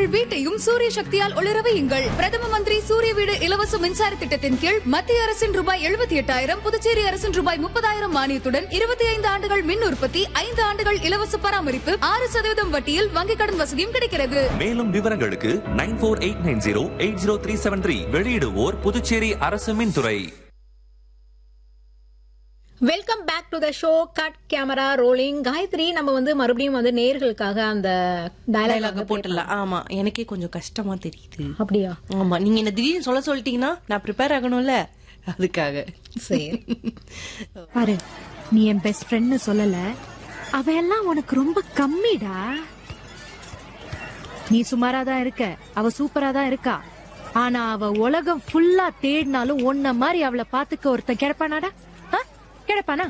உங்கள் வீட்டையும் சூரிய சக்தியால் ஒளிர வையுங்கள் பிரதம மந்திரி சூரிய வீடு இலவச மின்சார திட்டத்தின் கீழ் மத்திய அரசின் ரூபாய் எழுபத்தி எட்டாயிரம் புதுச்சேரி அரசின் ரூபாய் முப்பதாயிரம் மானியத்துடன் இருபத்தி ஐந்து ஆண்டுகள் மின் உற்பத்தி ஐந்து ஆண்டுகள் இலவச பராமரிப்பு ஆறு சதவீதம் வட்டியில் வங்கிக் கடன் வசதியும் கிடைக்கிறது மேலும் விவரங்களுக்கு nine four eight nine zero eight zero three seven three வெளியிடுவோர் புதுச்சேரி அரசு மின்துறை welcome back to the show cut camera rolling Gayathri நம்ம வந்து மறுபடியும் வந்து நேர்களுக்காக அந்த டைலாக டயலாக் போட்டுடலாம் ஆமா எனக்கே கொஞ்சம் கஷ்டமா தெரியுது அப்படியா ஆமா நீங்க என்ன திடீர்னு சொல்ல சொல்லிட்டீங்கன்னா நான் ப்ரிப்பேர் ஆகணும்ல அதுக்காக சரி பாரு நீ என் பெஸ்ட் ஃப்ரெண்ட்னு சொல்லல அவ எல்லாம் உனக்கு ரொம்ப கம்மிடா நீ சுமாரா தான் இருக்க அவ சூப்பரா தான் இருக்கா ஆனா அவ உலகம் ஃபுல்லா தேடினாலும் உன்ன மாதிரி அவளை பாத்துக்க ஒருத்தன் கிடைப்பானாடா ஆ? கிடைப்பானா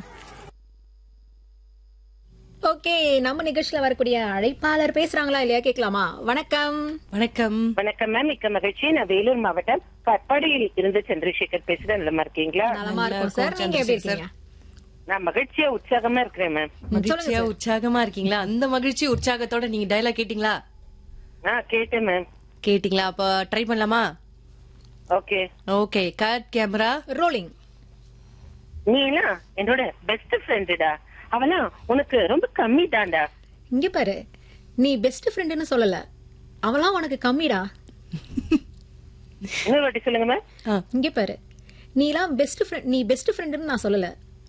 ஓகே நம்ம நிகழ்ச்சியில வரக்கூடிய அழைப்பாளர் பேசுறாங்களா இல்லையா கேட்கலாமா வணக்கம் வணக்கம் வணக்கம் மேம் மிக்க மகிழ்ச்சி நான் வேலூர் மாவட்டம் கட்பாடியில் இருந்து சந்திரசேகர் பேசுறேன் நல்லா இருக்கீங்களா நலமா இருக்கும் சார் நீங்க எப்படி இருக்கீங்க நான் மகிழ்ச்சியா உற்சாகமா இருக்கிறேன் மேம் மகிழ்ச்சியா உற்சாகமா இருக்கீங்களா அந்த மகிழ்ச்சி உற்சாகத்தோட நீங்க டைலாக் கேட்டீங்களா ஆ கேட்டேன் மேம் கேட்டீங்களா அப்ப ட்ரை பண்ணலாமா okay okay cut camera rolling நீ எல்லாம் என்னோட பெஸ்ட் ஃப்ரெண்டுடா அவெல்லாம் உனக்கு ரொம்ப கம்மி தான்டா இங்க பாரு நீ பெஸ்ட் ஃப்ரெண்டுன்னு சொல்லல அவளாம் உனக்கு கம்மிடா இன்னொரு வாட்டி சொல்லுங்க மேம் இங்க பாரு நீலாம் பெஸ்ட் ஃப்ரெண்ட் நீ பெஸ்ட் ஃப்ரெண்டுன்னு நான் சொல்லல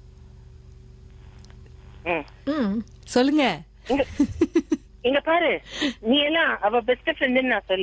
ம். ம் சொல்லுங்க இங்க இங்க பாரு நீ எல்லாம் அவ பெஸ்ட் ஃப்ரெண்டுன்னு நான் சொல்ல